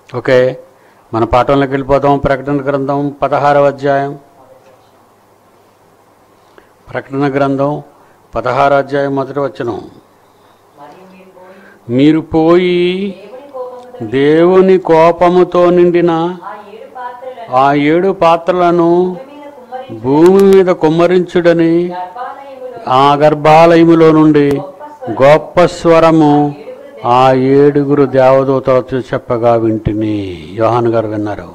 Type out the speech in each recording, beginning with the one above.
Okay మన పాఠంలోకి వెళ్ళిపోదాం ప్రకటన గ్రంథం పదహారవ అధ్యాయం ప్రకటన గ్రంథం పదహార అధ్యాయం మొదటి వచనం మరియు మీరు పోయి మీరు పోయి దేవుని కోపముతో దేవుని కోపముతో నిండిన ఆ ఏడు పాత్రలను ఆ ఏడు పాత్రలను భూమి మీద కుమ్మరించి భూమి మీద కుమ్మరించుడని గర్భాలయములో ఆ గర్భాలయములో నుండి గొప్ప స్వరము ఆ ఏడుగురు దేవదూతలతో చెప్పగా వింటిని యోహాన్ గారు విన్నారు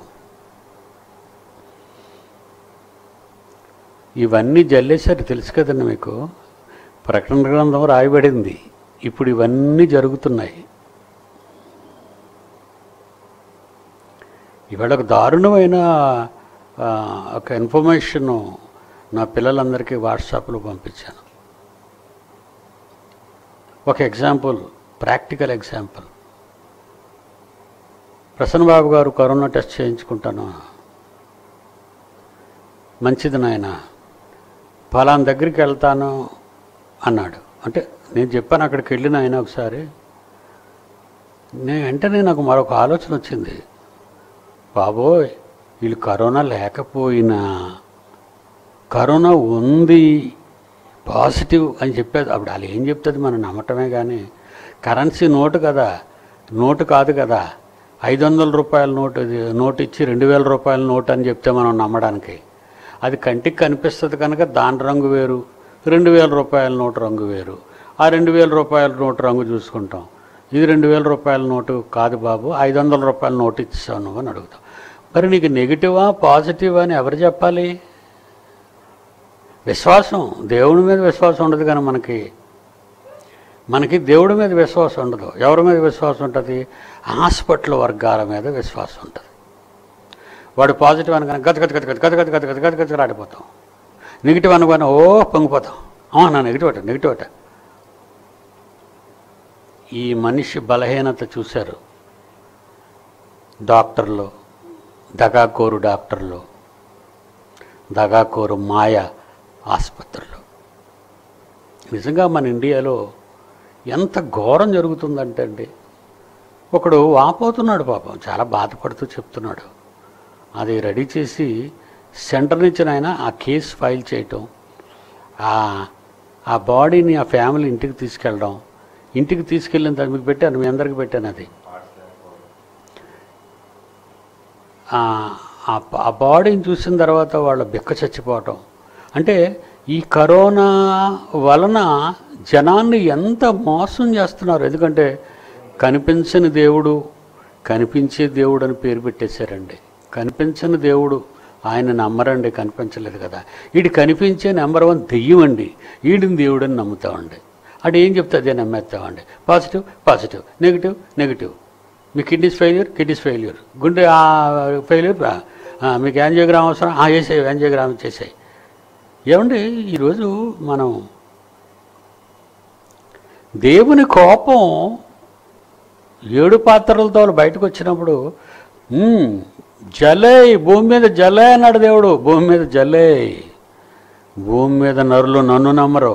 ఇవన్నీ జల్లేశారు తెలుసు కదండి మీకు ప్రకటన గ్రంథం రాయబడింది ఇప్పుడు ఇవన్నీ జరుగుతున్నాయి ఇవాళ ఒక దారుణమైన ఆ, ఒక ఇన్ఫర్మేషన్ నా పిల్లలందరికీ వాట్సాప్లో పంపించాను ఒక example practical example Prasanna Babu గారు కరోనా టెస్ట్ చేయించుకుంటాను మంచిది నాయన ఫలానా దగ్గరికి వెళ్తాను అన్నాడు అంటే నేను చెప్పాను అక్కడికి వెళ్ళిన ఆయన ఒకసారి నేను వెంటనే నాకు మరొక ఆలోచన వచ్చింది బాబోయ్ వీళ్ళు కరోనా లేకపోయినా కరోనా ఉంది పాజిటివ్ అని చెప్పేది అప్పుడు వాళ్ళు ఏం చెప్తుంది మనం నమ్మటమే కానీ కరెన్సీ నోటు కదా నోటు కాదు కదా ఐదు వందల రూపాయల నోటు ఇది నోటు ఇచ్చి రెండు వేల రూపాయల నోటు అని చెప్తే మనం నమ్మడానికి అది కంటికి కనిపిస్తుంది కనుక దాని రంగు వేరు రెండు వేల రూపాయల నోటు రంగు వేరు ఆ రెండు వేల రూపాయల నోటు రంగు చూసుకుంటాం ఇది రెండు వేల రూపాయల నోటు కాదు బాబు ఐదు వందల రూపాయల నోటు ఇచ్చావు నువ్వు అని అడుగుతాం మరి నీకు నెగిటివా పాజిటివా అని ఎవరు చెప్పాలి విశ్వాసం దేవుడి మీద విశ్వాసం ఉండదు కానీ మనకి మనకి దేవుడి మీద విశ్వాసం ఉండదు ఎవరి మీద విశ్వాసం ఉంటుంది హాస్పిటల్ వర్గాల మీద విశ్వాసం ఉంటుంది వాడు పాజిటివ్ అనగానే గత గత గత గత గత గత గత గత గత గత రాడిపోతాం నెగిటివ్ అనగానే ఓ పొంగిపోతాం అవునా నెగిటివ్ అట నెగిటివ్ అట ఈ మనిషి బలహీనత చూశారు డాక్టర్లు దగాకోరు డాక్టర్లు దగాకోరు మాయ ఆసుపత్రులు నిజంగా మన ఇండియాలో ఎంత ఘోరం జరుగుతుందంటే అండి ఒకడు వాపోతున్నాడు పాపం చాలా బాధపడుతూ చెప్తున్నాడు అది రెడీ చేసి సెంటర్ నుంచి ఆయన ఆ కేసు ఫైల్ చేయటం ఆ ఆ బాడీని ఆ ఫ్యామిలీ ఇంటికి తీసుకెళ్ళడం ఇంటికి తీసుకెళ్ళిన తర్వాత మీకు పెట్టాను మీ అందరికి పెట్టాను అది ఆ ఆ- ఆ బాడీని చూసిన తర్వాత వాళ్ళ బిక్క చచ్చిపోవటం అంటే ఈ కరోనా వలన జనాన్ని ఎంత మోసం చేస్తున్నారు ఎందుకంటే కనిపించని దేవుడు కనిపించే దేవుడు అని పేరు పెట్టేశారండి కనిపించని దేవుడు ఆయన నమ్మరండి కనిపించలేదు కదా వీడి కనిపించే నెంబర్ వన్ దెయ్యం అండి వీడిని దేవుడు అని నమ్ముతామండి అది ఏం చెప్తే అదే నమ్మేస్తామండి పాజిటివ్ పాజిటివ్ నెగిటివ్ నెగిటివ్ మీ కిడ్నీస్ ఫెయిల్యూర్ కిడ్నీస్ ఫెయిల్యూర్ గుండె ఫెయిల్యూర్ మీకు యాంజియోగ్రామ్ అవసరం ఆ చేసేవి యాంజియోగ్రామ్ చేసాయి ఏమండి ఈరోజు మనం దేవుని కోపం ఏడు పాత్రలతో బయటకు వచ్చినప్పుడు "మ్మ్, జలై భూమి మీద జలై అన్నాడు దేవుడు భూమి మీద జలై భూమి మీద నరులు నన్ను నమ్మరు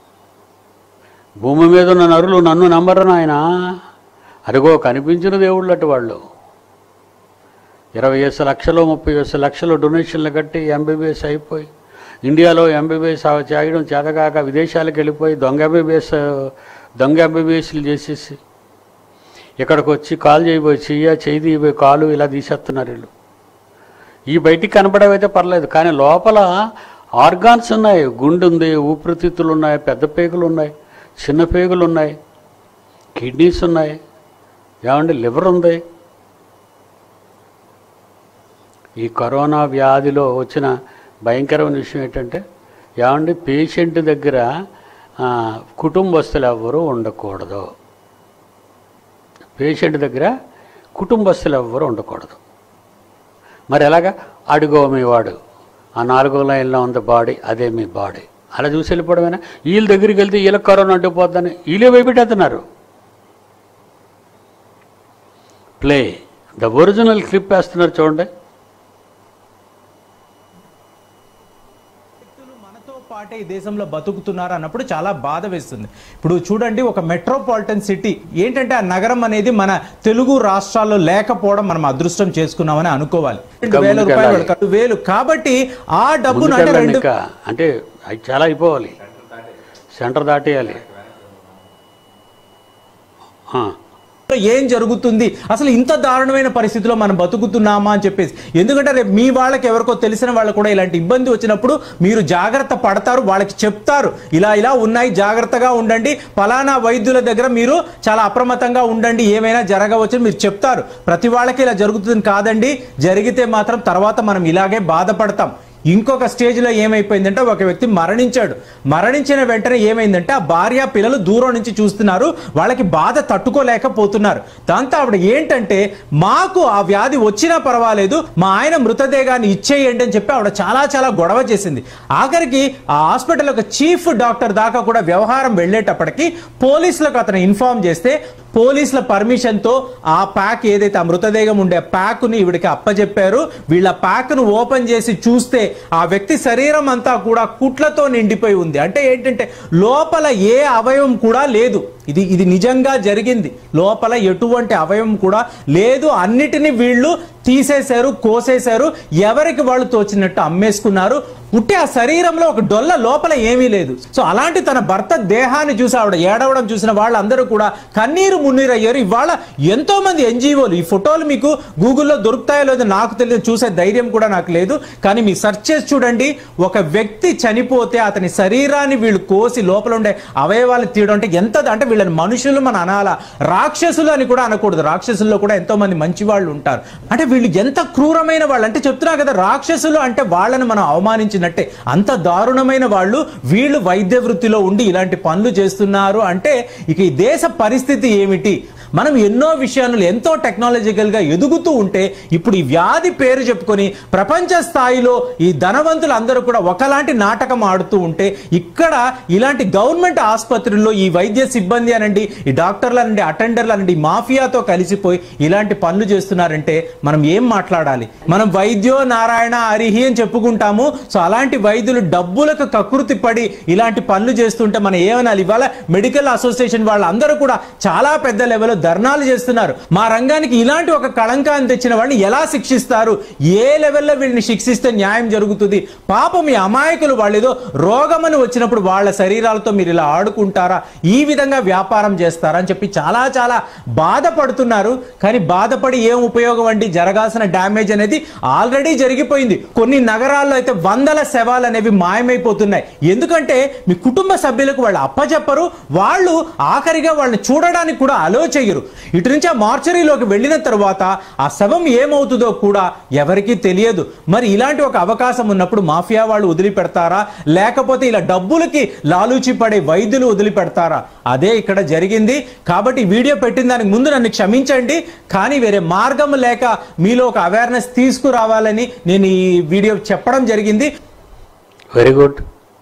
భూమి మీద ఉన్న నరులు నన్ను నమ్మరు నాయన అదిగో కనిపించిన దేవుళ్ళు అటు వాళ్ళు ఇరవై వేల లక్షలు ముప్పై వేల లక్షలు డొనేషన్లు కట్టి ఎంబీబీఎస్ అయిపోయి ఇండియాలో ఎంబీబీఎస్ చేయడం చేతకాక విదేశాలకు వెళ్ళిపోయి దొంగ ఎంబీబీఎస్ దొంగ ఎంబీబీఎస్లు చేసేసి ఇక్కడికి వచ్చి కాల్ చేయబోయి చెయ్య చేయి తీయబోయి కాలు ఇలా తీసేస్తున్నారు వీళ్ళు ఈ బయటికి కనపడేవైతే పర్లేదు కానీ లోపల ఆర్గాన్స్ ఉన్నాయి గుండె ఉంది ఊపిరితిత్తులు ఉన్నాయి పెద్ద పేగులు ఉన్నాయి చిన్న పేగులు ఉన్నాయి కిడ్నీస్ ఉన్నాయి ఏమండి లివర్ ఉంది ఈ కరోనా వ్యాధిలో వచ్చిన భయంకరమైన విషయం ఏంటంటే ఏమండి పేషెంట్ దగ్గర ఆ, కుటుంబస్తులు ఎవ్వరూ ఉండకూడదు పేషెంట్ దగ్గర కుటుంబస్తులు ఎవ్వరూ ఉండకూడదు మరి ఎలాగా అడుగో మీ వాడు ఆ నాలుగో లైన్లో ఉంది బాడీ అదే మీ బాడీ అలా చూసి వెళ్ళిపోవడమేనా వీళ్ళ దగ్గరికి వెళ్తే వీళ్ళకి కరోనా అంటుకుపోద్దని వీళ్ళే భయపెట్టేస్తున్నారు ప్లే ద ఒరిజినల్ క్లిప్ వేస్తున్నారు చూడండి వ్యక్తులు మనతో పాటు అంటే ఈ దేశంలో బతుకుతున్నారు అన్నప్పుడు చాలా బాధ వేస్తుంది ఇప్పుడు చూడండి ఒక మెట్రోపాలిటన్ సిటీ ఏంటంటే ఆ నగరం అనేది మన తెలుగు రాష్ట్రాల్లో లేకపోవడం మనం అదృష్టం చేసుకున్నామని అనుకోవాలి రెండు వేల ముందుకు రూపాయలు వెళ్ళాలి. కాదు, వేలు కాబట్టి ఆ డబ్బును అంటే ముందుకెళ్ళండి రెండు ఇంకా అంటే అవి చాలా అయిపోవాలి సెంటర్ దాటేయాలి ఆ, ఏం జరుగుతుంది అసలు ఇంత దారుణమైన పరిస్థితిలో మనం బతుకుతున్నామా అని చెప్పేసి ఎందుకంటే రేపు మీ వాళ్ళకి ఎవరికో తెలిసిన వాళ్ళకు కూడా ఇలాంటి ఇబ్బంది వచ్చినప్పుడు మీరు జాగ్రత్త పడతారు వాళ్ళకి చెప్తారు ఇలా ఇలా ఉన్నాయి జాగ్రత్తగా ఉండండి ఫలానా వైద్యుల దగ్గర మీరు చాలా అప్రమత్తంగా ఉండండి ఏమైనా జరగవచ్చు మీరు చెప్తారు ప్రతి వాళ్ళకి ఇలా జరుగుతుంది కాదండి జరిగితే మాత్రం తర్వాత మనం ఇలాగే బాధపడతాం ఇంకొక స్టేజ్లో ఏమైపోయిందంటే ఒక వ్యక్తి మరణించాడు మరణించిన వెంటనే ఏమైందంటే ఆ భార్య పిల్లలు దూరం నుంచి చూస్తున్నారు వాళ్ళకి బాధ తట్టుకోలేకపోతున్నారు దాంతో ఆవిడ ఏంటంటే మాకు ఆ వ్యాధి వచ్చినా పర్వాలేదు మా ఆయన మృతదేహాన్ని ఇచ్చేయండి అని చెప్పి ఆవిడ చాలా చాలా గొడవ చేసింది ఆఖరికి ఆ హాస్పిటల్ యొక్క చీఫ్ డాక్టర్ దాకా కూడా వ్యవహారం వెళ్ళేటప్పటికి పోలీసులకు అతను ఇన్ఫార్మ్ చేస్తే పోలీసుల పర్మిషన్తో ఆ ప్యాక్ ఏదైతే ఆ మృతదేహం ఉండే ప్యాక్ని ఈవిడికి అప్పచెప్పారు వీళ్ళ ప్యాక్ను ఓపెన్ చేసి చూస్తే ఆ వ్యక్తి శరీరం అంతా కూడా కుట్లతో నిండిపోయి ఉంది అంటే ఏంటంటే లోపల ఏ అవయవం కూడా లేదు ఇది ఇది నిజంగా జరిగింది లోపల ఎటువంటి అవయవం కూడా లేదు అన్నిటినీ వీళ్ళు తీసేశారు కోసేశారు ఎవరికి వాళ్ళు తోచినట్టు అమ్మేసుకున్నారు పుట్టి ఆ శరీరంలో ఒక డొల్ల లోపల ఏమీ లేదు సో అలాంటి తన భర్త దేహాన్ని చూసి ఆవిడ ఏడవడం చూసిన వాళ్ళందరూ కూడా కన్నీరు మున్నీరు అయ్యారు ఇవాళ ఎంతో మంది ఎన్జిఓలు ఈ ఫోటోలు మీకు గూగుల్లో దొరుకుతాయో లేదో నాకు తెలియదు చూసే ధైర్యం కూడా నాకు లేదు కానీ మీ సెర్చ్ చేసి చూడండి ఒక వ్యక్తి చనిపోతే అతని శరీరాన్ని వీళ్ళు కోసి లోపల ఉండే అవయవాలు తీయడం అంటే ఎంత అంటే వీళ్ళని మనుషులు మన అనాల రాక్షసులు అని కూడా అనకూడదు రాక్షసుల్లో కూడా ఎంతో మంది మంచి వాళ్ళు ఉంటారు అంటే వీళ్ళు ఎంత క్రూరమైన వాళ్ళు అంటే చెప్తున్నా కదా రాక్షసులు అంటే వాళ్ళని మనం అవమానించినట్టే అంత దారుణమైన వాళ్ళు వీళ్ళు వైద్య వృత్తిలో ఉండి ఇలాంటి పనులు చేస్తున్నారు అంటే ఇక ఈ దేశ పరిస్థితి ఏమిటి మనం ఎన్నో విషయాలు ఎంతో టెక్నాలజికల్ గా ఎదుగుతూ ఉంటే ఇప్పుడు ఈ వ్యాధి పేరు చెప్పుకొని ప్రపంచ స్థాయిలో ఈ ధనవంతులు అందరూ కూడా ఒకలాంటి నాటకం ఆడుతూ ఉంటే ఇక్కడ ఇలాంటి గవర్నమెంట్ ఆసుపత్రుల్లో ఈ వైద్య సిబ్బంది అనండి ఈ డాక్టర్లు అనండి అటెండర్లు అనండి ఈ మాఫియాతో కలిసిపోయి ఇలాంటి పనులు చేస్తున్నారంటే మనం ఏం మాట్లాడాలి మనం వైద్యో నారాయణ హరిహి అని చెప్పుకుంటాము సో అలాంటి వైద్యులు డబ్బులకు కకృతి పడి ఇలాంటి పనులు చేస్తుంటే మనం ఏమనాలి ఇవాళ మెడికల్ అసోసియేషన్ వాళ్ళందరూ కూడా చాలా పెద్ద లెవెల్లో ధర్నాలు చేస్తున్నారు మా రంగానికి ఇలాంటి ఒక కళంకాన్ని తెచ్చిన వాళ్ళని ఎలా శిక్షిస్తారు ఏ లెవెల్లో వీళ్ళని శిక్షిస్తే న్యాయం జరుగుతుంది పాపం ఈ అమాయకులు వాళ్ళు ఏదో రోగమని వచ్చినప్పుడు వాళ్ళ శరీరాలతో మీరు ఇలా ఆడుకుంటారా ఈ విధంగా వ్యాపారం చేస్తారా అని చెప్పి చాలా చాలా బాధపడుతున్నారు కానీ బాధపడి ఏం ఉపయోగం అండి జరగాల్సిన డ్యామేజ్ అనేది ఆల్రెడీ జరిగిపోయింది కొన్ని నగరాల్లో అయితే వందల శవాలు అనేవి మాయమైపోతున్నాయి ఎందుకంటే మీ కుటుంబ సభ్యులకు వాళ్ళు అప్పచెప్పరు వాళ్ళు ఆఖరిగా వాళ్ళని చూడడానికి కూడా అలో చెయ్యరు ఇటు నుంచి ఆ మార్చరీలోకి వెళ్ళిన తర్వాత ఆ శవం ఏమవుతుందో కూడా ఎవరికీ తెలియదు మరి ఇలాంటి ఒక అవకాశం ఉన్నప్పుడు మాఫియా వాళ్ళు వదిలిపెడతారా లేకపోతే ఇలా డబ్బులకి లాలూచి పడే వైద్యులు వదిలిపెడతారా అదే ఇక్కడ జరిగింది కాబట్టి ఈ వీడియో పెట్టిన దానికి ముందు నన్ను క్షమించండి కానీ వేరే మార్గం లేక మీలో ఒక అవేర్నెస్ తీసుకురావాలని నేను ఈ వీడియో చెప్పడం జరిగింది వెరీ గుడ్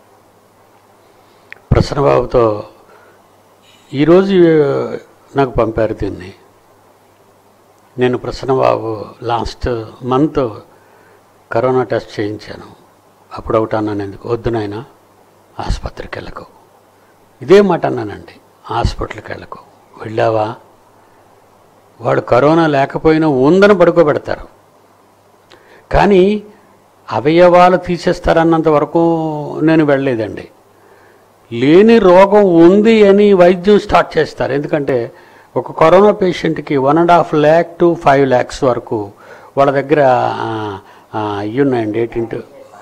ప్రసన్నబాబుతో ఈరోజు నాకు పంపారు దీన్ని నేను Prasannababu last month corona test చేయించాను అప్పుడు ఒకటి అన్నాను ఎందుకు వద్దు నాయన ఆసుపత్రికి వెళ్ళకు ఇదే మాట అన్నానండి హాస్పిటల్కి వెళ్ళకు వెళ్ళావా వాడు కరోనా లేకపోయినా ఉందని పడుకోబెడతారు కానీ అవయవాలు తీసేస్తారన్నంత వరకు నేను వెళ్ళలేదండి లేని రోగం ఉంది అని వైద్యం స్టార్ట్ చేస్తారు ఎందుకంటే ఒక కరోనా పేషెంట్కి one and half lakh to five lakhs వరకు వాళ్ళ దగ్గర ఆ, ఆ, ఇవి ఉన్నాయండి ఏంటంటే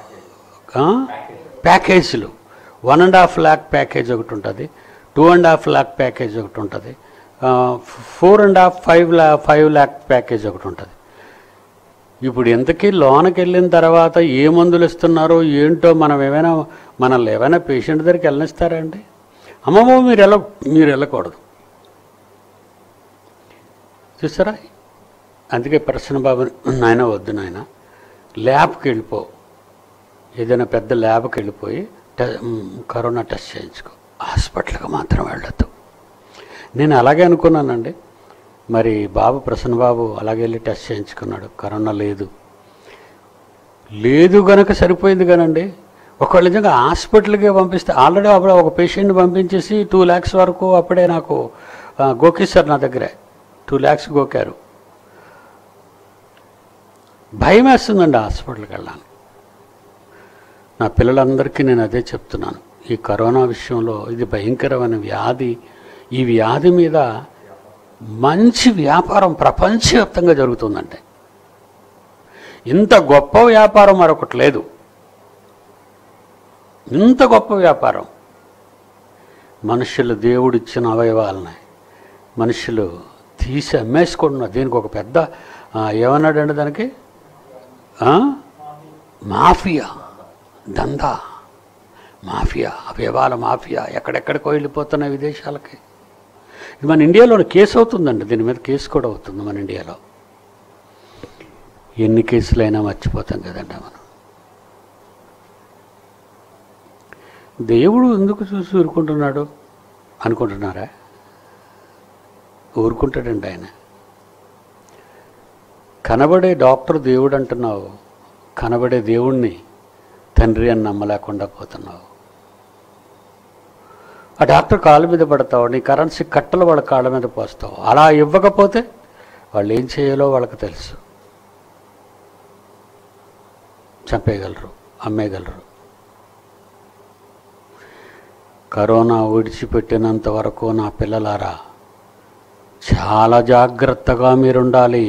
ప్యాకేజీలు one and half lakh package ఒకటి ఉంటుంది two and half lakh package ఒకటి ఉంటుంది ఫోర్ అండ్ హాఫ్ ఫైవ్ ల్యా ఫైవ్ ల్యాక్ ప్యాకేజ్ ఒకటి ఉంటుంది ఇప్పుడు ఇంతకీ లోనకి వెళ్ళిన తర్వాత ఏ మందులు ఇస్తున్నారో ఏంటో మనం ఏమైనా మనల్ని ఏమైనా పేషెంట్ దగ్గరికి వెళ్ళనిస్తారా అండి అమ్మమ్మ మీరు వెళ్ళ మీరు వెళ్ళకూడదు చూసారా అందుకే ప్రసన్న బాబు నాయన వద్దు నాయన ల్యాబ్కి వెళ్ళిపో ఏదైనా పెద్ద ల్యాబ్కి వెళ్ళిపోయి టె మ్, కరోనా టెస్ట్ చేయించుకో హాస్పిటల్కి మాత్రం వెళ్ళొద్దు నేను అలాగే అనుకున్నానండి మరి బాబు ప్రసన్న బాబు అలాగే వెళ్ళి టెస్ట్ చేయించుకున్నాడు కరోనా లేదు లేదు గనక సరిపోయింది కానండి ఒకవేళ నిజంగా హాస్పిటల్కి పంపిస్తే ఆల్రెడీ అప్పుడు ఒక పేషెంట్ని పంపించేసి టూ ల్యాక్స్ వరకు అప్పుడే నాకు ఆ, గోకిస్తారు నా దగ్గరే టూ ల్యాక్స్ గోకారు భయం వేస్తుందండి హాస్పిటల్కి వెళ్ళాను నా పిల్లలందరికీ నేను అదే చెప్తున్నాను ఈ కరోనా విషయంలో ఇది భయంకరమైన వ్యాధి ఈ వ్యాధి మీద మంచి వ్యాపారం ప్రపంచవ్యాప్తంగా జరుగుతుందంటే ఇంత గొప్ప వ్యాపారం మరొకటి లేదు ఇంత గొప్ప వ్యాపారం మనుషులు దేవుడిచ్చిన అవయవాలని మనుషులు తీసి అమ్మేసుకుంటున్నారు దీనికి ఒక పెద్ద ఆ, ఏమన్నాడండి దానికి ఆ? మాఫియా దందా మాఫియా అవయవాల మాఫియా ఎక్కడెక్కడికో వెళ్ళిపోతున్నాయి విదేశాలకి ఇది మన ఇండియాలో కేసు అవుతుందండి దీని మీద కేసు కూడా అవుతుంది మన ఇండియాలో ఎన్ని కేసులైనా మర్చిపోతాం కదండి మనం దేవుడు ఎందుకు చూసి ఊరుకుంటున్నాడు అనుకుంటున్నారా ఊరుకుంటాడండి ఆయన కనబడే డాక్టర్ దేవుడు అంటున్నావు కనబడే దేవుణ్ణి తండ్రి అని నమ్మలేకుండా పోతున్నావు ఆ డాక్టర్ కాళ్ళ మీద పడతావు నీ కరెన్సీ కట్టలు వాళ్ళ కాళ్ళ మీద పోస్తావు అలా ఇవ్వకపోతే వాళ్ళు ఏం చేయాలో వాళ్ళకి తెలుసు చంపేయగలరు అమ్మేయగలరు కరోనా విడిచిపెట్టినంత వరకు నా పిల్లలారా చాలా జాగ్రత్తగా మీరుండాలి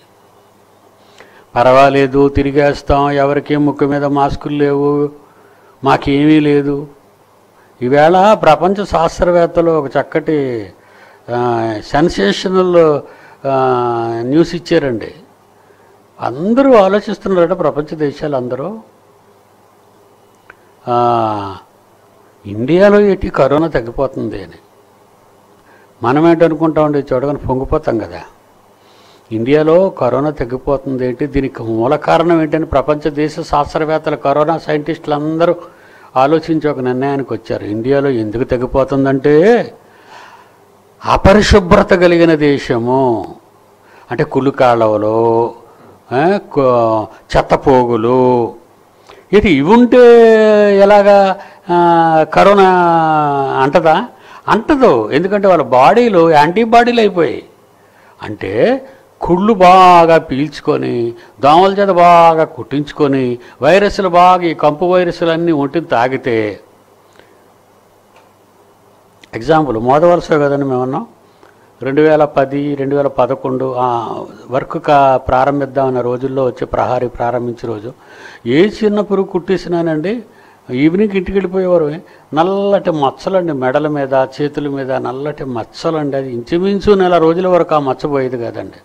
పర్వాలేదు తిరిగేస్తాం ఎవరికి ముక్కు మీద మాస్కులు లేవు మాకేమీ లేదు ఈవేళ ప్రపంచ శాస్త్రవేత్తలు ఒక చక్కటి సెన్సేషనల్ న్యూస్ ఇచ్చారండి అందరూ ఆలోచిస్తున్నారట ప్రపంచ దేశాలు అందరూ ఆ, ఇండియాలో ఏంటి కరోనా తగ్గిపోతుంది అని మనం ఏంటనుకుంటామండి చూడగానే పొంగిపోతాం కదా ఇండియాలో కరోనా తగ్గిపోతుంది ఏంటి దీనికి మూల కారణం ఏంటని ప్రపంచ దేశ శాస్త్రవేత్తలు కరోనా సైంటిస్టులు అందరూ ఆలోచించి ఒక నిర్ణయానికి వచ్చారు ఇండియాలో ఎందుకు తగ్గిపోతుందంటే అపరిశుభ్రత కలిగిన దేశము అంటే కుళ్ళు కాలువలు ఆ, కు- చెత్తపోగులు ఇటు ఇవి ఉంటే ఎలాగా ఆ, కరోనా అంటదా అంటదు ఎందుకంటే వాళ్ళ బాడీలో యాంటీబాడీలు అయిపోయాయి అంటే కుళ్ళు బాగా పీల్చుకొని దోమల చేత బాగా కుట్టించుకొని వైరస్లు బాగా ఈ కంపు వైరస్లు అన్నీ ఒంటిని తాగితే ఎగ్జాంపుల్ మోదవలస కదండి మేమన్నాం రెండు వేల పది రెండు వేల పదకొండు ఆ వర్క్ కా ప్రారంభిద్దామన్న రోజుల్లో వచ్చి ప్రహారీ ప్రారంభించే రోజు ఏ చిన్న పురుగు కుట్టేసినానండి ఈవినింగ్ ఇంటికి వెళ్ళిపోయేవారు నల్లటి మచ్చలండి మెడల మీద చేతుల మీద నల్లటి మచ్చలండి అది ఇంచుమించు నెల రోజుల వరకు ఆ మచ్చ పోయేది కదండి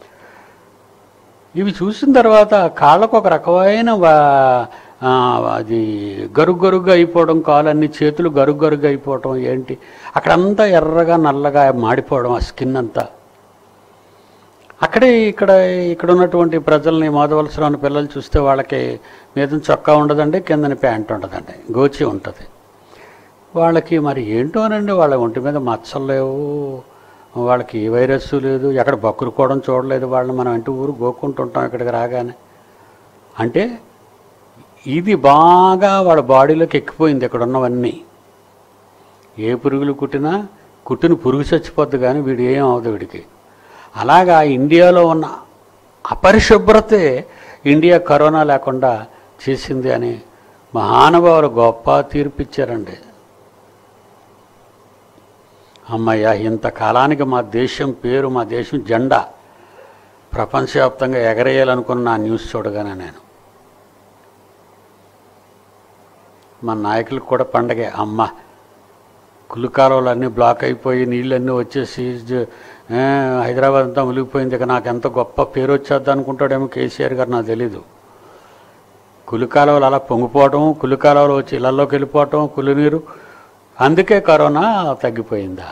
ఇవి చూసిన తర్వాత కాళ్ళకు ఒక రకమైన వా- ఆ, అది గరుగు గరుగ్గా అయిపోవడం కాలన్నీ చేతులు గరుగు గరుగ్గా అయిపోవడం ఏంటి అక్కడంతా ఎర్రగా నల్లగా మాడిపోవడం ఆ స్కిన్ అంతా అక్కడే ఇక్కడ ఇక్కడ ఉన్నటువంటి ప్రజల్ని మోదవలసిన ఉన్న పిల్లలు చూస్తే వాళ్ళకి మీద చొక్కా ఉండదండి కిందని ప్యాంట్ ఉండదండి గోచి ఉంటుంది వాళ్ళకి మరి ఏంటోనండి వాళ్ళ ఒంటి మీద మచ్చలు లేవు వాళ్ళకి ఏ వైరస్ లేదు ఎక్కడ బక్కురుకోవడం చూడలేదు వాళ్ళని మనం ఇంటి ఊరు గోక్కుంటుంటాం ఇక్కడికి రాగానే అంటే ఇది బాగా వాళ్ళ బాడీలోకి ఎక్కిపోయింది ఇక్కడ ఉన్నవన్నీ ఏ పురుగులు కుట్టినా కుట్టిన పురుగు చచ్చిపోద్ది కానీ వీడు ఏం అవదు వీడికి అలాగా ఇండియాలో ఉన్న అపరిశుభ్రతే ఇండియా కరోనా లేకుండా చేసింది అని మహానుభావులు గొప్ప తీర్పిచ్చారండి అమ్మయ్య ఇంతకాలానికి మా దేశం పేరు మా దేశం జెండా ప్రపంచవ్యాప్తంగా ఎగరేయాలనుకున్న నా న్యూస్ చూడగానే నేను మా నాయకులకు కూడా పండగే అమ్మ కులికాలువలు అన్నీ బ్లాక్ అయిపోయి నీళ్ళన్నీ వచ్చేసి జ- ఏ, హైదరాబాద్ అంతా మునిగిపోయింది ఇక నాకు ఎంత గొప్ప పేరు వచ్చేద్ది అనుకుంటాడేమో కేసీఆర్ గారు నాకు తెలీదు కులికాలువలు అలా పొంగిపోవటం కులికాలువలు వచ్చి ఇళ్లలోకి వెళ్ళిపోవటం కులినీరు అందుకే కరోనా తగ్గిపోయిందా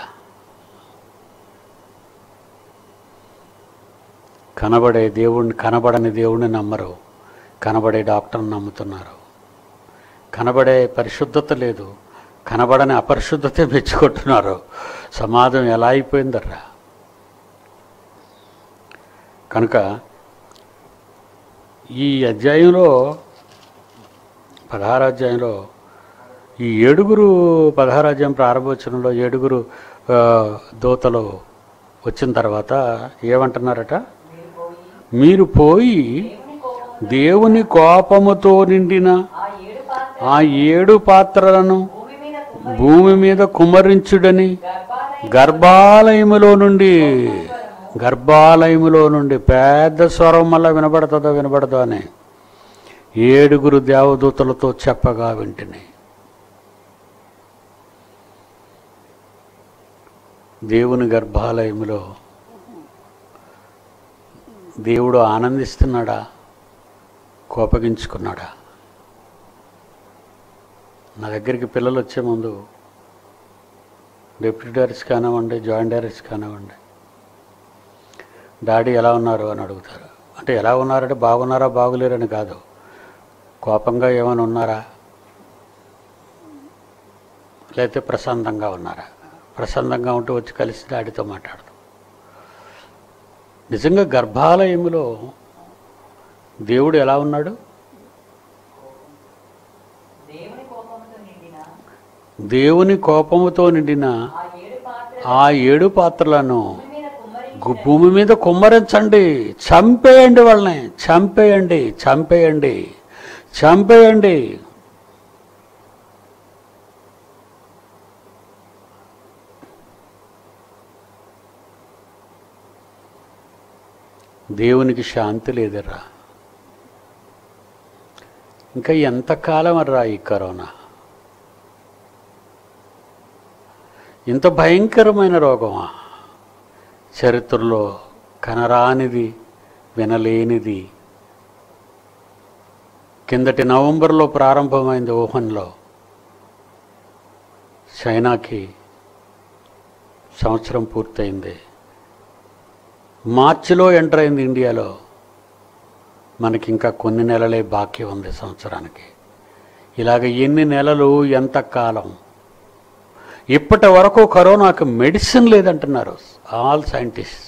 కనబడే దేవుణ్ణి కనబడని దేవుణ్ణి నమ్మరు కనబడే డాక్టర్ని నమ్ముతున్నారు కనబడే పరిశుద్ధత లేదు కనబడని అపరిశుద్ధతే మెచ్చుకుంటున్నారు సమాజం ఎలా అయిపోయిందర్రా కనుక ఈ అధ్యాయంలో పదహారు అధ్యాయంలో ఈ ఏడుగురు పదహారు అధ్యాయం ప్రారంభోత్సవంలో ఏడుగురు ఆ, దూతలు వచ్చిన తర్వాత ఏమంటున్నారట మీరు పోయి దేవుని కోపముతో నిండిన ఆ ఏడు పాత్ర ఆ ఏడు పాత్రలను భూమి మీద కుమ్మరి భూమి మీద కుమ్మరించుడని గర్భాలయ గర్భాలయములో నుండి గర్భాలయములో నుండి పెద్ద స్వరం మళ్ళా వినబడుతుందో వినబడదో అని ఏడుగురు దేవదూతలతో చెప్పగా వింటిని దేవుని గర్భాలయములో దేవుడు ఆనందిస్తున్నాడా కోపగించుకున్నాడా నా దగ్గరికి పిల్లలు వచ్చే ముందు డిప్యూటీ డైరెక్టర్స్ కానివ్వండి జాయింట్ డైరెక్టర్స్ కానివ్వండి డాడీ ఎలా ఉన్నారు అని అడుగుతారు అంటే ఎలా ఉన్నారంటే బాగున్నారా బాగులేరని కాదు కోపంగా ఏమైనా ఉన్నారా లేకపోతే ప్రశాంతంగా ఉన్నారా ప్రశాంతంగా ఉంటూ వచ్చి కలిసి డాడీతో మాట్లాడతాం నిజంగా గర్భాలయములో దేవుడు ఎలా ఉన్నాడు దేవుని కోపంతో నిండిన దేవుని కోపముతో నిండిన ఆ ఏడు పాత్ర ఆ ఏడు పాత్రలను భూమి మీద కుమ్మరి గు- భూమి మీద కుమ్మరించండి చంపేయండి వాళ్ళని చంపేయండి చంపేయండి చంపేయండి దేవునికి శాంతి లేదురా ఇంకా ఎంతకాలం రా ఈ కరోనా ఇంత భయంకరమైన రోగమా చరిత్రలో కనరానిది వినలేనిది కిందటి నవంబర్లో ప్రారంభమైంది వుహాన్లో చైనాకి సంవత్సరం పూర్తయింది మార్చిలో ఎంటర్ అయింది ఇండియాలో మనకి ఇంకా కొన్ని నెలలే బాకీ ఉంది సంవత్సరానికి ఇలాగ ఎన్ని నెలలు ఎంత కాలం ఇప్పటి వరకు కరోనాకు మెడిసిన్ లేదంటున్నారు ఆల్ సైంటిస్ట్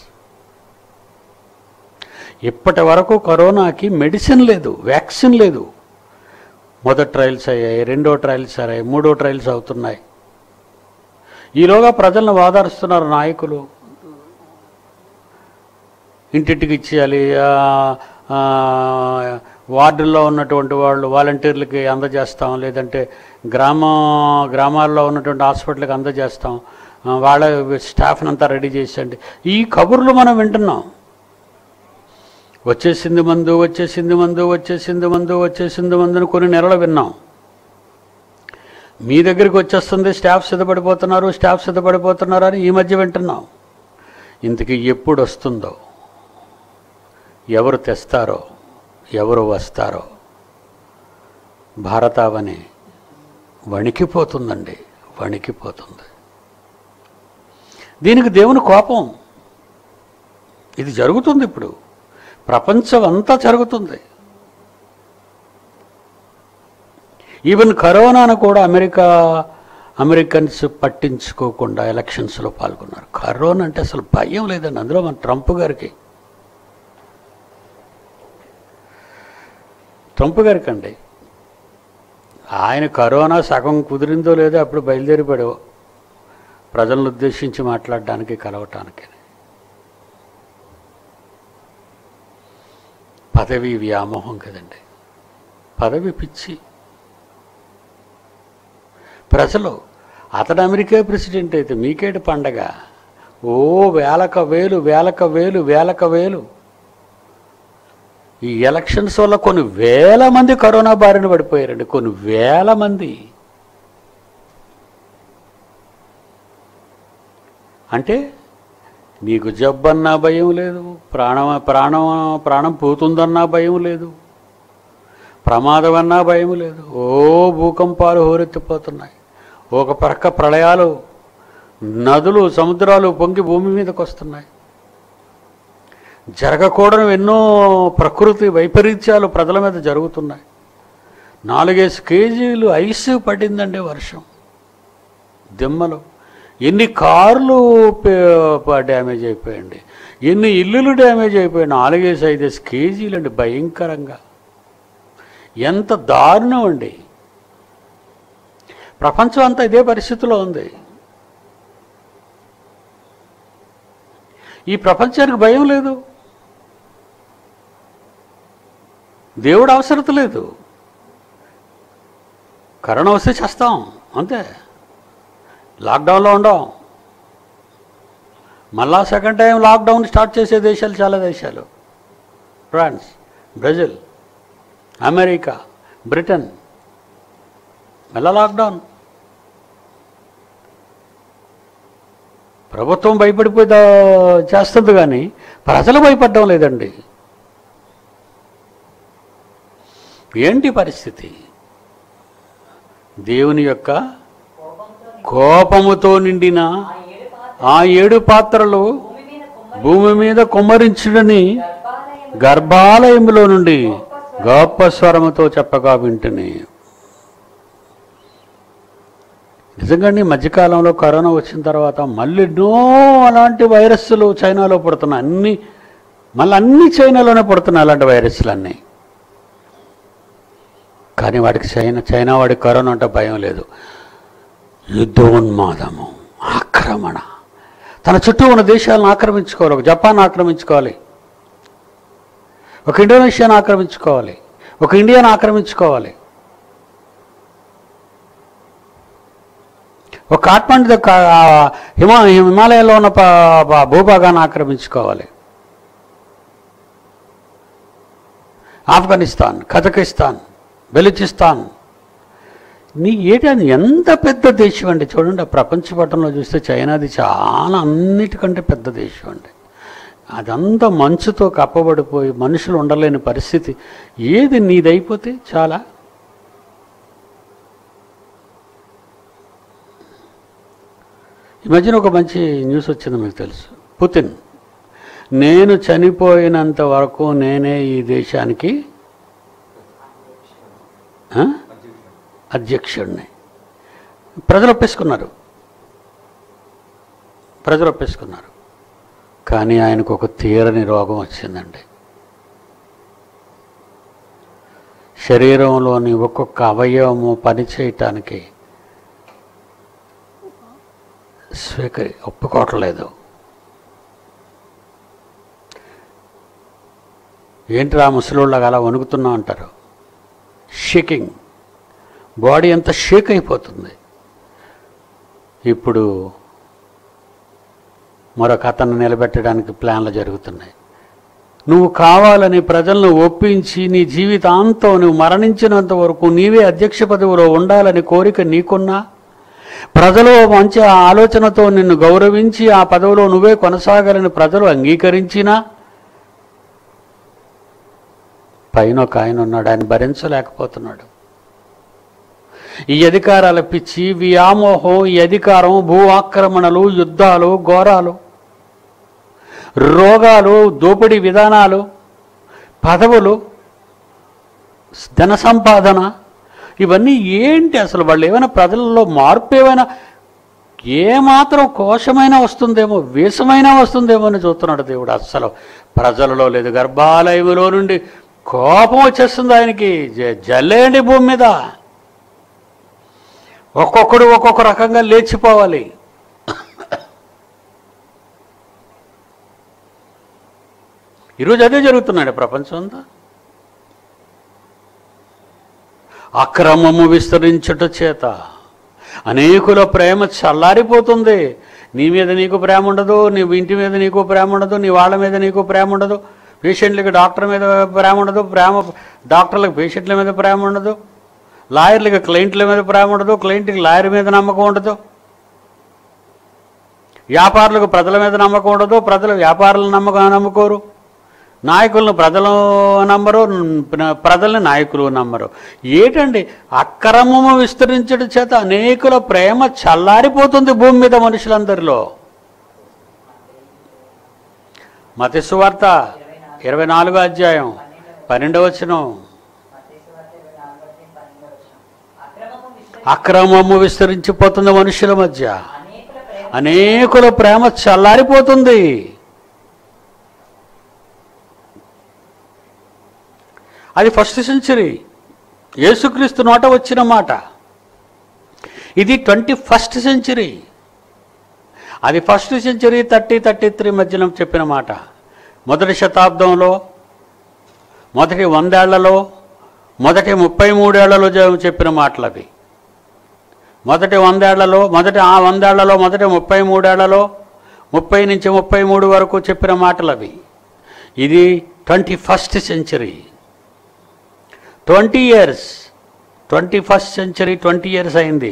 ఇప్పటి వరకు కరోనాకి మెడిసిన్ లేదు వ్యాక్సిన్ లేదు మొదటి ట్రయల్స్ అయ్యాయి రెండో ట్రయల్స్ అయ్యాయి మూడో ట్రయల్స్ అవుతున్నాయి ఈలోగా ప్రజలను వాదారుస్తున్నారు నాయకులు ఇంటింటికి ఇచ్చేయాలి ఆ, ఆ, వార్డుల్లో ఉన్నటువంటి వాళ్ళు వాలంటీర్లకి అందజేస్తాం లేదంటే గ్రామ గ్రామాల్లో ఉన్నటువంటి హాస్పిటల్కి అందజేస్తాం ఆ, వాళ్ళ స్టాఫ్ని అంతా రెడీ చేసేయండి ఈ కబుర్లు మనం వింటున్నాం వచ్చేసింది మందు వచ్చేసింది మందు వచ్చేసింది మందు వచ్చేసింది మందు అని కొన్ని నెలలు విన్నాం మీ దగ్గరికి వచ్చేస్తుంది స్టాఫ్ సిద్ధపడిపోతున్నారు స్టాఫ్ సిద్ధపడిపోతున్నారు అని ఈ మధ్య వింటున్నాం ఇంతకీ ఎప్పుడు వస్తుందో ఎవరు తెస్తారో ఎవరు వస్తారో భారతావని వణికిపోతుందండి వణికిపోతుంది దీనికి దేవుని కోపం ఇది జరుగుతుంది ఇప్పుడు ప్రపంచం అంతా జరుగుతుంది ఈవెన్ కరోనాను కూడా అమెరికా అమెరికన్స్ పట్టించుకోకుండా ఎలక్షన్స్లో పాల్గొన్నారు కరోనా అంటే అసలు భయం లేదండి అందులో మన ట్రంప్ గారికి ట్రంప్ గారికి అండి ఆయన కరోనా సగం కుదిరిందో లేదో అప్పుడు బయలుదేరిపాడు ప్రజలను ఉద్దేశించి మాట్లాడడానికి కలవటానికి పదవి వ్యామోహం కదండి పదవి పిచ్చి ప్రజలు అతడు అమెరికా ప్రెసిడెంట్ అయితే మీకేటి పండగ ఓ వేలక వేలు వేలక వేలు వేలక వేలు ఈ ఎలక్షన్స్ వల్ల కొన్ని వేల మంది కరోనా బారిన పడిపోయారండి కొన్ని వేల మంది అంటే నీకు జబ్బన్నా భయం లేదు ప్రాణం ప్రాణం ప్రాణం పోతుందన్నా భయం లేదు ప్రమాదం అన్నా భయం లేదు ఓ భూకంపాలు హోరెత్తిపోతున్నాయి ఒక ప్రక్క ప్రళయాలు నదులు సముద్రాలు పొంగి భూమి మీదకి వస్తున్నాయి జరగకూడని ఎన్నో ప్రకృతి వైపరీత్యాలు ప్రజల మీద జరుగుతున్నాయి నాలుగేసి కేజీలు ఐస్ పడిందండి వర్షం దిమ్మలు ఎన్ని కార్లు పే- ప- డ్యామేజ్ అయిపోయండి ఎన్ని ఇల్లులు డ్యామేజ్ అయిపోయాయి నాలుగేసి ఐదేసి కేజీలు అండి భయంకరంగా ఎంత దారుణం అండి ప్రపంచం అంతా ఇదే పరిస్థితిలో ఉంది ఈ ప్రపంచానికి భయం లేదు దేవుడు అవసరత లేదు కరోనా వస్తే చేస్తాం అంతే లాక్డౌన్లో ఉండం మళ్ళా సెకండ్ టైం లాక్డౌన్ స్టార్ట్ చేసే దేశాలు చాలా దేశాలు ఫ్రాన్స్ బ్రెజిల్ అమెరికా బ్రిటన్ మళ్ళా లాక్డౌన్ ప్రభుత్వం భయపడిపోయి దా- చేస్తుంది కానీ ప్రజలు భయపడడం లేదండి ఏంటి పరిస్థితి దేవుని యొక్క కోపముతో నిండిన ఆ ఏడు పాత్ర ఆ ఏడు పాత్రలు భూమి మీద కుమ్మరి భూమి మీద కుమ్మరించుడని గర్భాలయం గర్భాలయములో నుండి గొప్ప స్వరముతో చెప్పగా వింటుని నిజంగానే ఈ మధ్యకాలంలో కరోనా వచ్చిన తర్వాత మళ్ళీ ఎన్నో అలాంటి వైరస్లు చైనాలో పుడుతున్నాయి అన్ని మళ్ళీ అన్ని చైనాలోనే పుడుతున్నాయి అలాంటి వైరస్లు అన్నీ కానీ వాడికి చైనా చైనా వాడికి కరోనా అంటే భయం లేదు యుద్ధోన్మాదము ఆక్రమణ తన చుట్టూ ఉన్న దేశాలను ఆక్రమించుకోవాలి ఒక జపాన్ ఆక్రమించుకోవాలి ఒక ఇండోనేషియాను ఆక్రమించుకోవాలి ఒక ఇండియాను ఆక్రమించుకోవాలి ఒక కాఠ్మండు దగ్గ- ఆ హిమా హిమాలయాల్లో ఉన్న ప- ప- భూభాగాన్ని ఆక్రమించుకోవాలి ఆఫ్ఘనిస్తాన్ కజకిస్తాన్ బెలుచిస్తాన్ నీ ఏంటి అది ఎంత పెద్ద దేశం అండి చూడండి ఆ ప్రపంచ పటంలో చూస్తే చైనాది చాలా అన్నిటికంటే పెద్ద దేశం అండి అదంతా మంచుతో కప్పబడిపోయి మనుషులు ఉండలేని పరిస్థితి ఏది నీదైపోతే చాలా ఈ మధ్యన ఒక మంచి న్యూస్ వచ్చింది మీకు తెలుసు పుతిన్ నేను చనిపోయినంత వరకు నేనే ఈ దేశానికి ఆ? అధ్యక్షుడిని ప్రజలు ఒప్పేసుకున్నారు ప్రజలు ఒప్పేసుకున్నారు కానీ ఆయనకు ఒక తీరని రోగం వచ్చిందండి శరీరంలోని ఒక్కొక్క అవయవము పనిచేయటానికి స్వీకరి ఒప్పుకోవట్లేదు ఏంటి ఆ ముసలోళ్ళగా అలా వణుకుతున్నా అంటారు షేకింగ్ బాడీ అంతా షేక్ అయిపోతుంది ఇప్పుడు మరొక అతన్ని నిలబెట్టడానికి ప్లాన్లు జరుగుతున్నాయి నువ్వు కావాలని ప్రజలను ఒప్పించి నీ జీవితాంతం నువ్వు మరణించినంత వరకు నీవే అధ్యక్ష పదవిలో ఉండాలని కోరిక నీకున్నా ప్రజలు మంచి ఆలోచనతో నిన్ను గౌరవించి ఆ పదవిలో నువ్వే కొనసాగాలని ప్రజలు అంగీకరించినా పైన ఒక ఆయన ఉన్నాడు ఆయన భరించలేకపోతున్నాడు ఈ అధికారాల పిచ్చి వ్యామోహం ఈ అధికారం భూ ఆక్రమణలు యుద్ధాలు ఘోరాలు రోగాలు దోపిడీ విధానాలు పదవులు ధన సంపాదన ఇవన్నీ ఏంటి అసలు వాళ్ళు ఏమైనా ప్రజలలో మార్పు ఏమైనా ఏమాత్రం కోశమైనా వస్తుందేమో వేషమైనా వస్తుందేమో అని చూస్తున్నాడు దేవుడు అస్సలు ప్రజలలో లేదు గర్భాలయములో నుండి కోపం వచ్చేస్తుంది ఆయనకి జ- జల్లేయండి భూమి మీద ఒక్కొక్కడు ఒక్కొక్క రకంగా లేచిపోవాలి ఈరోజు అదే జరుగుతున్నాడు ప్రపంచం అంతా అక్రమము విస్తరించుట చేత అనేకుల ప్రేమ చల్లారిపోతుంది నీ మీద నీకు ప్రేమ ఉండదు నీ ఇంటి మీద నీకు ప్రేమ ఉండదు నీ వాళ్ళ మీద నీకు ప్రేమ ఉండదు పేషెంట్లకి డాక్టర్ మీద ప్రేమ ఉండదు ప్రేమ డాక్టర్లకు పేషెంట్ల మీద ప్రేమ ఉండదు లాయర్లకి క్లయింట్ల మీద ప్రేమ ఉండదు క్లయింట్కి లాయర్ మీద నమ్మకం ఉండదు వ్యాపారులకు ప్రజల మీద నమ్మకం ఉండదు ప్రజలు వ్యాపారులను నమ్మకం నమ్ముకోరు నాయకులను ప్రజలు నమ్మరు న- ప్రజల్ని నాయకులు నమ్మరు ఏంటండి అక్రమము విస్తరించడం చేత అనేకుల ప్రేమ చల్లారిపోతుంది భూమి మీద మనుషులందరిలో మతి సువార్త ఇరవై నాలుగో అధ్యాయం పన్నెండవ వచనం అక్రమము విశ్వ అక్రమము విస్తరించిపోతుంది మనుషుల మధ్య అనేకుల ప్రేమ అనేకుల ప్రేమ చల్లారిపోతుంది అది ఫస్ట్ సెంచరీ యేసుక్రీస్తు నోట వచ్చిన మాట ఇది ట్వంటీ ఫస్ట్ సెంచరీ అది first century thirty thirty three మధ్యలో చెప్పిన మాట మొదటి శతాబ్దంలో మొదటి వందేళ్లలో మొదటి ముప్పై మూడేళ్లలో జ- చెప్పిన మాటలు అవి మొదటి వందేళ్లలో మొదటి ఆ వందేళ్లలో మొదటి ముప్పై మూడేళ్లలో ముప్పై నుంచి ముప్పై మూడు వరకు చెప్పిన మాటలు అవి ఇది twenty first century twenty years twenty first century twenty years అయింది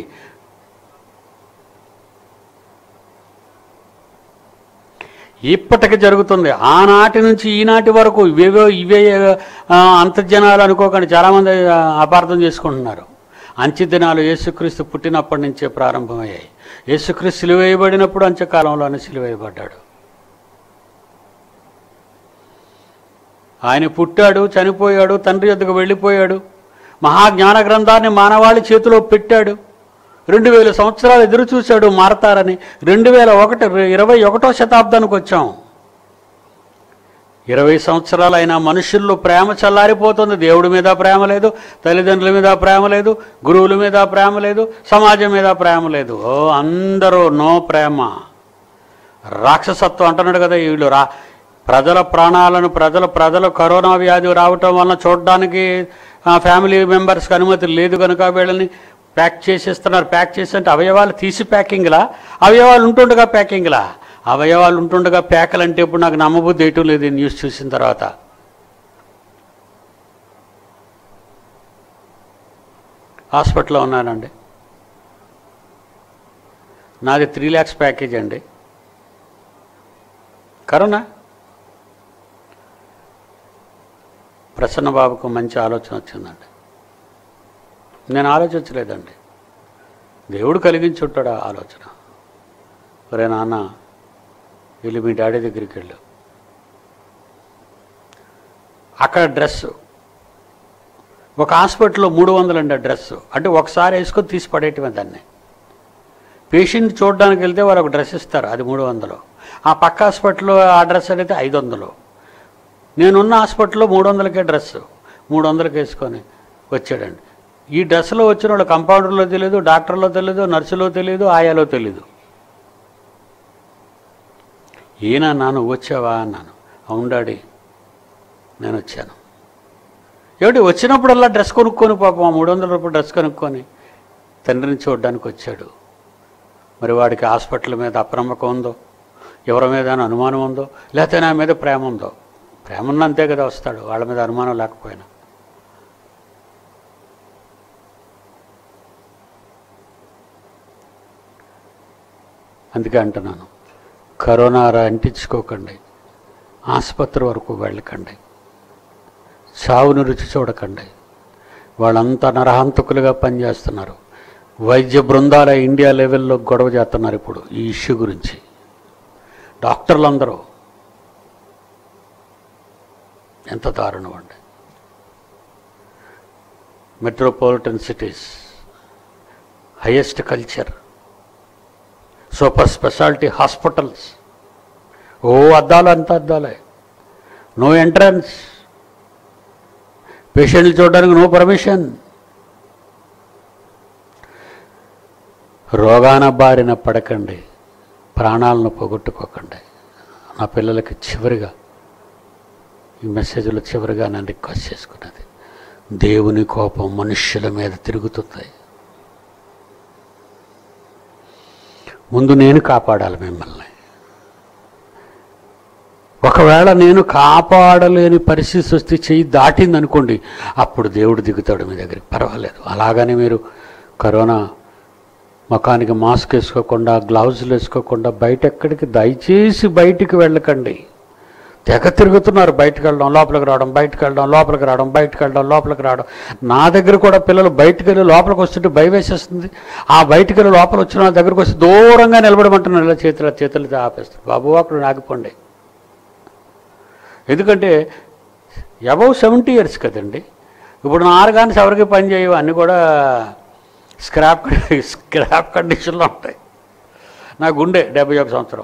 ఇప్పటికి జరుగుతుంది ఆనాటి నుంచి ఈనాటి వరకు ఇవేవో ఇవే ఆ, అంతర్జనాలు అనుకోకండి చాలామంది ఆ, అపార్థం చేసుకుంటున్నారు అంచె దినాలు యేసుక్రీస్తు పుట్టినప్పటి నుంచే ప్రారంభమయ్యాయి యేసుక్రీస్తు సిలువేయబడినప్పుడు అంత్యకాలంలోనే సిలువేయబడ్డాడు ఆయన పుట్టాడు చనిపోయాడు తండ్రి యొద్దకు వెళ్ళిపోయాడు మహాజ్ఞాన గ్రంథాన్ని మానవాళి చేతిలో పెట్టాడు రెండు వేల సంవత్సరాలు ఎదురు చూశాడు మారతారని రెండు వేల ఒకటి ఇరవై ఒకటో శతాబ్దానికి వచ్చాం ఇరవై సంవత్సరాలైన మనుషుల్లో ప్రేమ చల్లారిపోతుంది దేవుడి మీద ప్రేమ లేదు తల్లిదండ్రుల మీద ప్రేమ లేదు గురువుల మీద ప్రేమ లేదు సమాజం మీద ప్రేమ లేదు ఓ అందరూ నో ప్రేమ రాక్షసత్వం అంటున్నాడు కదా వీళ్ళు రా ప్రజల ప్రాణాలను ప్రజల ప్రజలు కరోనా వ్యాధి రావటం వలన చూడడానికి ఆ, ఫ్యామిలీ మెంబర్స్కి అనుమతి లేదు కనుక వీళ్ళని ప్యాక్ చేసేస్తున్నారు ప్యాక్ చేసి అంటే అవయవాలు తీసి ప్యాకింగ్లా అవయవాలు ఉంటుండగా ప్యాకింగ్లా అవయవాలు ఉంటుండగా ప్యాకలు అంటే ఇప్పుడు నాకు నమ్మబుద్ధి వేయటం లేదు ఈ న్యూస్ చూసిన తర్వాత హాస్పిటల్లో ఉన్నానండి నాది త్రీ ల్యాక్స్ ప్యాకేజ్ అండి కరోనా ప్రసన్న బాబుకు మంచి ఆలోచన వచ్చిందండి నేను ఆలోచించలేదండి దేవుడు కలిగించి ఉంటాడు ఆ ఆలోచన ఒరే నాన్న వెళ్ళి మీ డాడీ దగ్గరికి వెళ్ళు అక్కడ డ్రెస్ ఒక హాస్పిటల్లో మూడు వందలండి ఆ డ్రెస్ అంటే ఒకసారి వేసుకొని తీసి పడేయటమే దాన్ని పేషెంట్ చూడడానికి వెళ్తే వాళ్ళు ఒక డ్రెస్ ఇస్తారు అది మూడు వందలు ఆ పక్క హాస్పిటల్లో ఆ డ్రెస్ అయితే ఐదు వందలు నేనున్న హాస్పిటల్లో మూడు వందలకే డ్రెస్ మూడు వందలకి వేసుకొని వచ్చాడండి ఈ డ్రెస్లో వచ్చిన వాళ్ళు కంపౌండర్లో తెలియదు డాక్టర్లో తెలియదు నర్సులో తెలియదు ఆయాలో తెలియదు ఈయన నాను వచ్చావా అన్నాను అవును డాడీ నేను వచ్చాను ఏమిటి వచ్చినప్పుడల్లా డ్రెస్ కొనుక్కొని పాపం ఆ మూడు వందల రూపాయలు డ్రెస్ కొనుక్కొని తండ్రిని చూడడానికి వచ్చాడు మరి వాడికి హాస్పిటల్ మీద అప్రమకం ఉందో ఎవరి మీద అనుమానం ఉందో లేకపోతే నా మీద ప్రేమ ఉందో ప్రేమ ఉన్న అంతే కదా వస్తాడు వాళ్ళ మీద అనుమానం లేకపోయినా అందుకే అంటున్నాను కరోనా రా అంటించుకోకండి ఆసుపత్రి వరకు వెళ్ళకండి చావును రుచి చూడకండి వాళ్ళంతా నరహంతకులుగా పనిచేస్తున్నారు వైద్య బృందాల ఇండియా లెవెల్లో గొడవ చేస్తున్నారు ఇప్పుడు ఈ ఇష్యూ గురించి డాక్టర్లు అందరూ ఎంత దారుణం అండి metropolitan cities highest culture super speciality hospitals ఓ అద్దాలు అంత అద్దాలే నో ఎంట్రన్స్ పేషెంట్లు చూడడానికి నో పర్మిషన్ రోగాన బారిన పడకండి ప్రాణాలను పోగొట్టుకోకండి నా పిల్లలకి చివరిగా ఈ మెసేజ్లో చివరిగా నేను రిక్వెస్ట్ చేసుకున్నది దేవుని కోపం మనుష్యుల మీద తిరుగుతుంది ముందు నేను కాపాడాలి మిమ్మల్ని ఒకవేళ నేను కాపాడలేని పరిస్థితి వస్తే చెయ్యి దాటింది అనుకోండి అప్పుడు దేవుడు దిగుతాడు మీ దగ్గరికి పర్వాలేదు అలాగని మీరు కరోనా ముఖానికి మాస్క్ వేసుకోకుండా గ్లౌజులు వేసుకోకుండా బయట ఎక్కడికి దయచేసి బయటికి వెళ్ళకండి తెగ తిరుగుతున్నారు బయటకు వెళ్ళడం లోపలికి రావడం బయటకు వెళ్ళడం లోపలికి రావడం బయటకు వెళ్ళడం లోపలికి రావడం నా దగ్గర కూడా పిల్లలు బయటకు వెళ్ళి లోపలికి వస్తుంటే భయం వేసేస్తుంది ఆ బయటకు వెళ్ళి లోపల వచ్చిన నా దగ్గరకు వస్తే దూరంగా నిలబడమంటున్నారు ఇలా చేతుల చేతులు ఆపేస్తారు బాబు అక్కడ ఆగిపోండి ఎందుకంటే అబౌవ్ సెవెంటీ ఇయర్స్ కదండి ఇప్పుడు నా ఆర్గాన్స్ ఎవరికి పని చేయవు అన్నీ కూడా స్క్రాప్ స్క్రాప్ కండిషన్లో ఉంటాయి నా గుండె డెబ్బై ఒక సంవత్సరం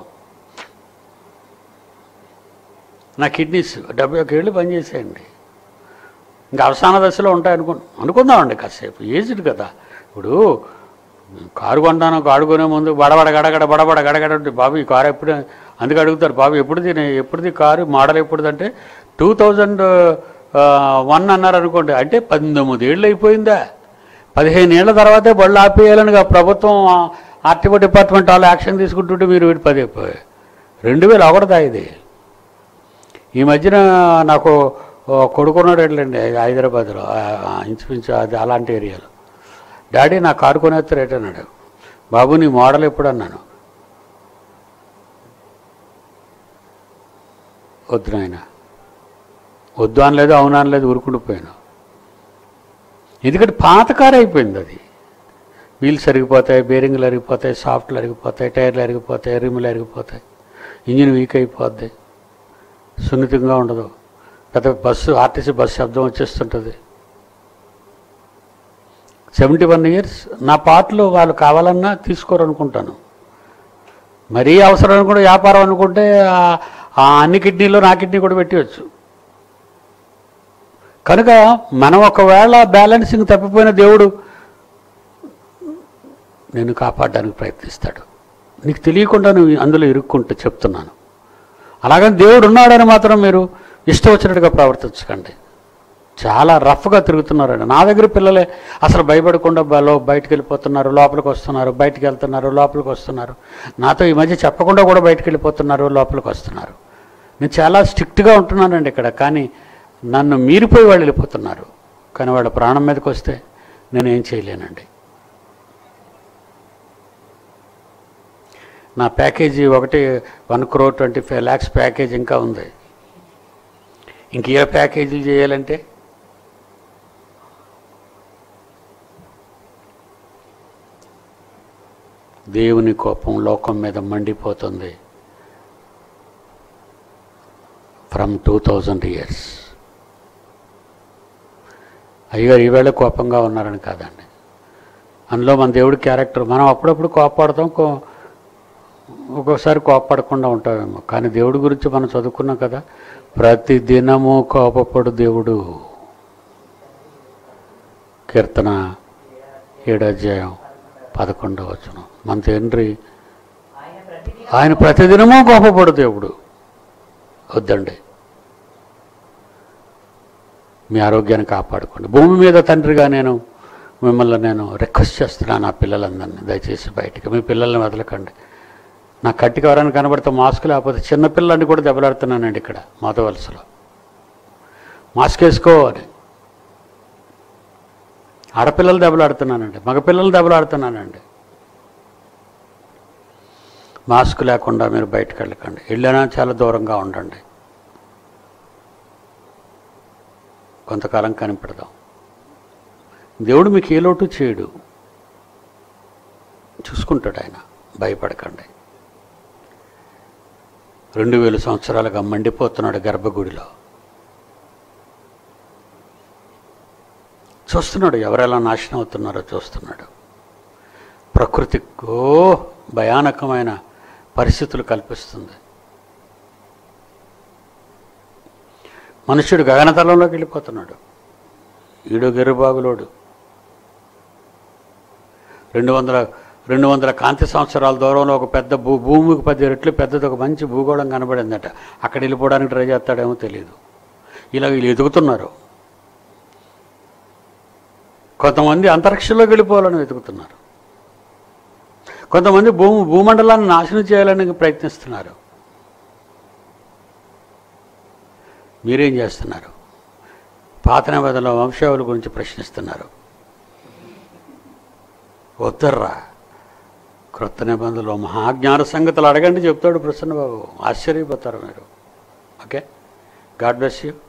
నా కిడ్నీస్ డెబ్బై ఒక ఏళ్ళు పనిచేసేయండి ఇంకా అవసాన దశలో ఉంటాయి అనుకు అనుకుందామండి కాసేపు ఏజ్డ్ కదా ఇప్పుడు కారు కొంటాను కారు కొనే ముందు బడబడ గడగడ బడబడ గడగడ ఉంటుంది బాబు ఈ కారు ఎప్పుడు అందుకే అడుగుతారు బాబు ఎప్పుడుది నే- ఎప్పుడుది కారు మోడల్ ఎప్పుడుది అంటే టూ థౌజండ్ వన్ అన్నారు అనుకోండి అంటే పంతొమ్మిది ఏళ్ళు అయిపోయిందా పదిహేను ఏళ్ల తర్వాతే బళ్ళు ఆపేయాలని గా ప్రభుత్వం ఆర్టీఓ డిపార్ట్మెంట్ వాళ్ళు యాక్షన్ తీసుకుంటుంటే మీరు వీటి పదే రెండు వేలు ఒకటిదా ఇది ఈ మధ్యన నాకు ఓ కొడుకున్నాడు వెళ్ళండి హైదరాబాద్లో ఆ, ఆ, ఇంచుమించు అది అలాంటి ఏరియాలో డాడీ నా కారు కొనేస్తే రేట్ అన్నాడు బాబు నీ మోడల్ ఎప్పుడు అన్నాను వద్దు నాయన వద్దు అనలేదు అవును అనలేదు ఊరుకుండిపోయాను ఎందుకంటే పాత కారు అయిపోయింది అది వీల్స్ అరిగిపోతాయి బేరింగ్లు అరిగిపోతాయి సాఫ్ట్లు అరిగిపోతాయి టైర్లు అరిగిపోతాయి రిమ్లు అరిగిపోతాయి ఇంజిన్ వీక్ అయిపోద్ది సున్నితంగా ఉండదు పెద్ద బస్సు ఆర్టీసీ బస్సు శబ్దం వచ్చేస్తుంటుంది సెవెంటీ వన్ ఇయర్స్ నా పాటలు వాళ్ళు కావాలన్నా తీసుకోరు అనుకుంటాను మరీ అవసరం అనుకుంటే వ్యాపారం అనుకుంటే ఆ- ఆ అన్ని కిడ్నీలో నా కిడ్నీ కూడా పెట్టవచ్చు కనుక మనం ఒకవేళ బ్యాలెన్సింగ్ తప్పిపోయిన దేవుడు నేను కాపాడడానికి ప్రయత్నిస్తాడు నీకు తెలియకుండా నువ్వు అందులో ఇరుక్కుంటూ చెప్తున్నాను అలాగని దేవుడు ఉన్నాడని మాత్రం మీరు ఇష్టం వచ్చినట్టుగా ప్రవర్తించకండి చాలా రఫ్గా తిరుగుతున్నారండి నా దగ్గర పిల్లలే అసలు భయపడకుండా బలో బయటికి వెళ్ళిపోతున్నారు లోపలికి వస్తున్నారు బయటికి వెళ్తున్నారు లోపలికి వస్తున్నారు నాతో ఈ మధ్య చెప్పకుండా కూడా బయటికి వెళ్ళిపోతున్నారు లోపలికి వస్తున్నారు నేను చాలా స్ట్రిక్ట్గా ఉంటున్నానండి ఇక్కడ కానీ నన్ను మీరిపోయి వాళ్ళు వెళ్ళిపోతున్నారు కానీ వాళ్ళ ప్రాణం మీదకి వస్తే నేను ఏం చేయలేనండి నా ప్యాకేజీ ఒకటి one crore twenty five lakhs package ఇంకా ఉంది ఇంక ఏ ప్యాకేజీలు చేయాలంటే దేవుని కోపం లోకం మీద మండిపోతుంది ఫ్రమ్ టూ థౌజండ్ ఇయర్స్ అయ్యగారు ఈవేళ కోపంగా ఉన్నారని కాదండి అందులో మన దేవుడి క్యారెక్టర్ మనం అప్పుడప్పుడు కోపడతాం కో ఒక్కోసారి కోపపడకుండా ఉంటామేమో కానీ దేవుడి గురించి మనం చదువుకున్నాం కదా ప్రతి దినము కోపపడు దేవుడు కీర్తన ఏడాధ్యాయం పదకొండవ వచనం మన తండ్రి ఆయన ప్రతిదీ ఆయన ప్రతిదినము కోపపడు దేవుడు వద్దండి మీ ఆరోగ్యాన్ని కాపాడుకోండి భూమి మీద తండ్రిగా నేను మిమ్మల్ని నేను రిక్వెస్ట్ చేస్తున్నాను నా పిల్లలందరినీ దయచేసి బయటికి మీ పిల్లల్ని వదలకండి నా కట్టికి ఎవరైనా కనబడితే మాస్క్ లేకపోతే చిన్న పిల్లల్ని కూడా దెబ్బలాడుతున్నానండి ఇక్కడ మాత వలసలో మాస్క్ వేసుకో అని ఆడపిల్లలు దెబ్బలాడుతున్నానండి మగపిల్లలు దెబ్బలాడుతున్నానండి మాస్క్ లేకుండా మీరు బయటకు వెళ్ళకండి వెళ్ళినా చాలా దూరంగా ఉండండి కొంతకాలం కనిపెడదాం దేవుడు మీకు ఏ లోటు చేయడు చూసుకుంటాడు ఆయన భయపడకండి రెండు వేల సంవత్సరాలుగా మండిపోతున్నాడు గర్భగుడిలో చూస్తున్నాడు ఎవరెలా నాశనం అవుతున్నారో చూస్తున్నాడు ప్రకృతికో భయానకమైన పరిస్థితులు కల్పిస్తుంది మనుష్యుడు గగనతలంలోకి వెళ్ళిపోతున్నాడు ఈడు గెరుబాగులోడు రెండు వందల రెండు వందల కాంతి సంవత్సరాల దూరంలో ఒక పెద్ద భూ భూమికి పది రెట్లు పెద్దది ఒక మంచి భూగోళం కనబడిందట అక్కడ వెళ్ళిపోవడానికి ట్రై చేస్తాడేమో తెలియదు ఇలా వీళ్ళు ఎదుగుతున్నారు కొంతమంది అంతరిక్షంలోకి వెళ్ళిపోవాలని వెతుకుతున్నారు కొంతమంది భూమి భూమండలాన్ని నాశనం చేయాలని ప్రయత్నిస్తున్నారు మీరేం చేస్తున్నారు పాత నిబంధనల వంశావళి గురించి ప్రశ్నిస్తున్నారు వద్దర్రా క్రొత్త నిబంధనలో మహాజ్ఞాన సంగతులు అడగండి చెప్తాడు ప్రసన్నబాబు ఆశ్చర్యపోతారు మీరు ఓకే గాడ్ బ్లెస్ యూ